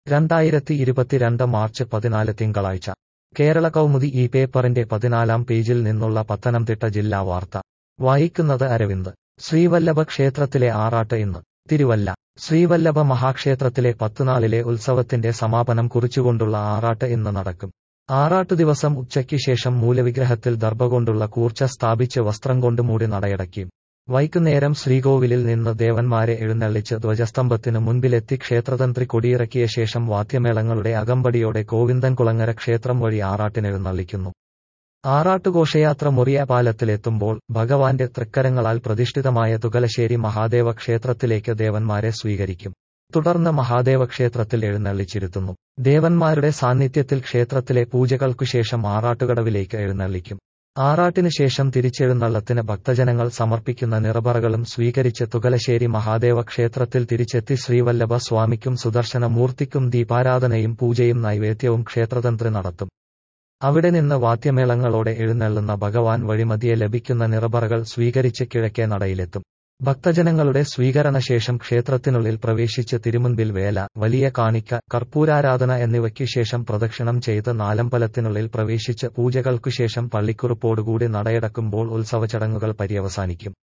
രണ്ടായിരത്തി ഇരുപത്തിരണ്ട് മാർച്ച് പതിനാല് തിങ്കളാഴ്ച കേരള കൗമുദി ഈ പേപ്പറിന്റെ പതിനാലാം പേജിൽ നിന്നുള്ള പത്തനംതിട്ട ജില്ലാ വാർത്ത വായിക്കുന്നത് അരവിന്ദ് ശ്രീവല്ലഭ ക്ഷേത്രത്തിലെ ആറാട്ട് ഇന്ന് തിരുവല്ല ശ്രീവല്ലഭ മഹാക്ഷേത്രത്തിലെ പത്തുനാളിലെ ഉത്സവത്തിന്റെ സമാപനം കുറിച്ചുകൊണ്ടുള്ള ആറാട്ട് ഇന്ന് നടക്കും ആറാട്ടു ദിവസം ഉച്ചയ്ക്ക് ശേഷം മൂലവിഗ്രഹത്തിൽ ദർഭ കൊണ്ടുള്ള കൂർച്ച സ്ഥാപിച്ച് വസ്ത്രം കൊണ്ട് മൂടി നടയടയ്ക്കും വൈകുന്നേരം ശ്രീകോവിലിൽ നിന്ന് ദേവന്മാരെ എഴുന്നള്ളിച്ച് ധ്വജസ്തംഭത്തിന് മുൻപിലെത്തി ക്ഷേത്രതന്ത്രി കൊടിയിറക്കിയ ശേഷം വാദ്യമേളങ്ങളുടെ അകമ്പടിയോടെ കോവിന്ദൻകുളങ്ങര ക്ഷേത്രം വഴി ആറാട്ടിനെഴുന്നള്ളിക്കുന്നു ആറാട്ടുഘോഷയാത്ര മുറിയ പാലത്തിലെത്തുമ്പോൾ ഭഗവാന്റെ തൃക്കരങ്ങളാൽ പ്രതിഷ്ഠിതമായ തുകലശ്ശേരി മഹാദേവ ക്ഷേത്രത്തിലേക്ക് ദേവന്മാരെ സ്വീകരിക്കും തുടർന്ന് മഹാദേവ ക്ഷേത്രത്തിൽ എഴുന്നള്ളിച്ചിരുത്തുന്നു ദേവന്മാരുടെ സാന്നിധ്യത്തിൽ ക്ഷേത്രത്തിലെ പൂജകൾക്കുശേഷം ആറാട്ടുകടവിലേക്ക് എഴുന്നള്ളിക്കും ആറാട്ടിനു ശേഷം തിരിച്ചെഴുന്നള്ളത്തിന് ഭക്തജനങ്ങൾ സമർപ്പിക്കുന്ന നിറബറകളും സ്വീകരിച്ച് തുകലശ്ശേരി മഹാദേവ ക്ഷേത്രത്തിൽ തിരിച്ചെത്തി ശ്രീവല്ലഭ സ്വാമിക്കും സുദർശന മൂർത്തിക്കും ദീപാരാധനയും പൂജയും നൈവേദ്യവും ക്ഷേത്രതന്ത്രി നടത്തും അവിടെ നിന്ന് വാദ്യമേളങ്ങളോടെ എഴുന്നള്ളുന്ന ഭഗവാൻ വഴിമതിയെ ലഭിക്കുന്ന നിറബറകൾ സ്വീകരിച്ച് കിഴക്കേ നടയിലെത്തും ഭക്തജനങ്ങളുടെ സ്വീകരണശേഷം ക്ഷേത്രത്തിനുള്ളിൽ പ്രവേശിച്ച് തിരുമുൻപിൽ വേല വലിയ കാണിക്ക കർപ്പൂരാരാധന എന്നിവയ്ക്കു ശേഷം പ്രദക്ഷിണം ചെയ്ത് നാലമ്പലത്തിനുള്ളിൽ പ്രവേശിച്ച് പൂജകൾക്കുശേഷം പള്ളിക്കുറുപ്പോടുകൂടി നടയടക്കുമ്പോൾ ഉത്സവചടങ്ങുകൾ പര്യവസാനിക്കും